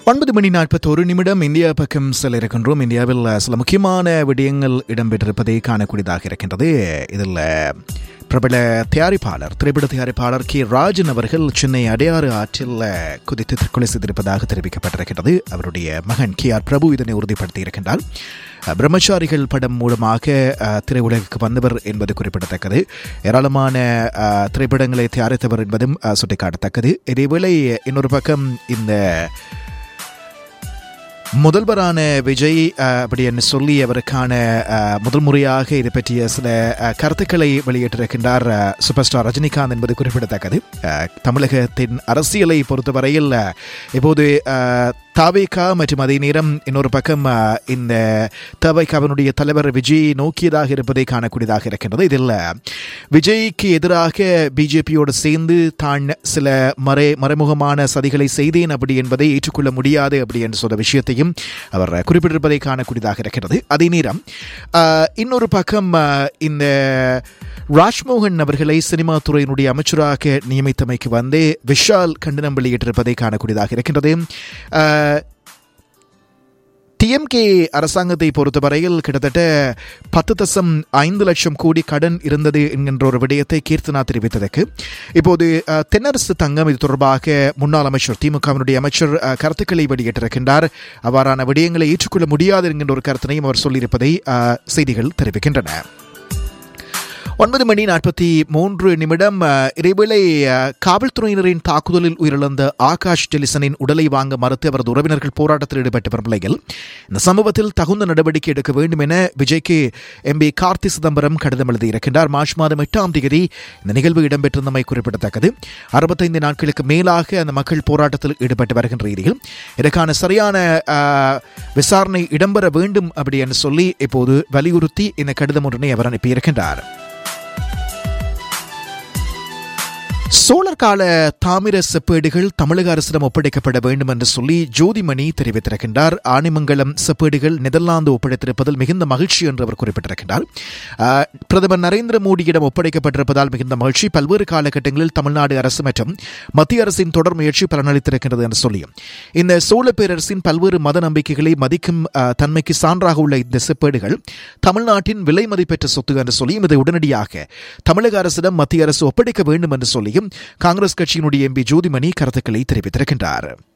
ஒன்பது மணி நாற்பத்தோரு நிமிடம் இந்தியா பக்கம் செல்ல இருக்கின்றோம் இந்தியாவில் சில முக்கியமான விடயங்கள் இடம்பெற்றிருப்பதை காணக்கூடியதாக இருக்கின்றது இதில் பிரபல தயாரிப்பாளர் திரைப்பட தயாரிப்பாளர் கே ராஜன் அவர்கள் சென்னை அடையாறு ஆற்றில் குதித்து தற்கொலை செய்திருப்பதாக தெரிவிக்கப்பட்டிருக்கிறது அவருடைய மகன் கே ஆர் பிரபு இதனை உறுதிப்படுத்தி இருக்கின்றார் பிரம்மச்சாரிகள் படம் மூலமாக திரையுலகுக்கு வந்தவர் என்பது குறிப்பிடத்தக்கது ஏராளமான திரைப்படங்களை தயாரித்தவர் என்பதும் சுட்டிக்காட்டத்தக்கது இதேவேளை இன்னொரு பக்கம் இந்த முதல்வரான விஜய் அப்படி என்று சொல்லி அவருக்கான முதல் முறையாக இது பற்றிய சில கருத்துக்களை வெளியிட்டிருக்கின்றார் சூப்பர் ஸ்டார் ரஜினிகாந்த் என்பது குறிப்பிடத்தக்கது தமிழகத்தின் அரசியலை பொறுத்தவரையில் இப்போது தாவேகா மற்றும் அதே நேரம் இன்னொரு பக்கம் இந்த தவைகாவினுடைய தலைவர் விஜய் நோக்கியதாக இருப்பதை காணக்கூடியதாக இருக்கின்றது இதில் விஜய்க்கு எதிராக பிஜேபியோடு சேர்ந்து தான் சில மறை மறைமுகமான சதிகளை செய்தேன் அப்படி என்பதை ஏற்றுக்கொள்ள முடியாது அப்படி என்று சொன்ன விஷயத்தையும் அவர் குறிப்பிட்டிருப்பதை காணக்கூடியதாக இருக்கிறது அதே நேரம் இன்னொரு பக்கம் இந்த ராஜ்மோகன் அவர்களை சினிமா துறையினுடைய அமைச்சராக நியமித்தமைக்கு வந்து விஷால் கண்டனம் வெளியிட்டிருப்பதை காணக்கூடியதாக இருக்கின்றது டிஎம்கே அரசாங்கத்தை பொறுத்தவரையில் கிட்டத்தட்ட பத்து தசம் ஐந்து லட்சம் கோடி கடன் இருந்தது என்கின்ற ஒரு விடயத்தை கீர்த்தனா தெரிவித்ததற்கு இப்போது தென்னரசு தங்கம் இது தொடர்பாக முன்னாள் அமைச்சர் திமுகவினுடைய அமைச்சர் கருத்துக்களை வெளியிட்டிருக்கின்றார் அவ்வாறான விடயங்களை ஏற்றுக்கொள்ள முடியாது என்கின்ற ஒரு கருத்தினையும் அவர் சொல்லியிருப்பதை செய்திகள் தெரிவிக்கின்றன ஒன்பது மணி நாற்பத்தி மூன்று நிமிடம் இதேவேளை காவல்துறையினரின் தாக்குதலில் உயிரிழந்த ஆகாஷ் டெலிசனின் உடலை வாங்க மறுத்து அவரது உறவினர்கள் போராட்டத்தில் ஈடுபட்ட வரும் நிலையில் இந்த சம்பவத்தில் தகுந்த நடவடிக்கை எடுக்க வேண்டும் என விஜய்க்கு எம்பி கார்த்தி சிதம்பரம் கடிதம் எழுதியிருக்கின்றார் மார்ச் மாதம் எட்டாம் தேதி இந்த நிகழ்வு இடம்பெற்றிருந்தமை குறிப்பிடத்தக்கது அறுபத்தைந்து நாட்களுக்கு மேலாக அந்த மக்கள் போராட்டத்தில் ஈடுபட்டு வருகின்ற ரீதியில் இதற்கான சரியான விசாரணை இடம்பெற வேண்டும் அப்படி என்று சொல்லி இப்போது வலியுறுத்தி இந்த கடிதம் ஒன்றினை அவர் அனுப்பியிருக்கின்றார் சோழர் கால தாமிர செப்பேடுகள் தமிழக அரசிடம் ஒப்படைக்கப்பட வேண்டும் என்று சொல்லி ஜோதிமணி தெரிவித்திருக்கின்றார் ஆணிமங்கலம் செப்பேடுகள் நெதர்லாந்து ஒப்படைத்திருப்பதில் மிகுந்த மகிழ்ச்சி என்று அவர் குறிப்பிட்டிருக்கின்றார் பிரதமர் நரேந்திர மோடியிடம் ஒப்படைக்கப்பட்டிருப்பதால் மிகுந்த மகிழ்ச்சி பல்வேறு காலகட்டங்களில் தமிழ்நாடு அரசு மற்றும் மத்திய அரசின் தொடர் முயற்சி பலனளித்திருக்கிறது என்று சொல்லியும் இந்த சோழ பேரரசின் பல்வேறு மத நம்பிக்கைகளை மதிக்கும் தன்மைக்கு சான்றாக உள்ள இந்த செப்பேடுகள் தமிழ்நாட்டின் விலை மதிப்பெற்ற சொத்து என்று சொல்லியும் இதை உடனடியாக தமிழக அரசிடம் மத்திய அரசு ஒப்படைக்க வேண்டும் என்று சொல்லியும் காங்கிரஸ் கட்சியினுடைய எம்பி ஜோதிமணி கருத்துக்களை தெரிவித்திருக்கின்றார்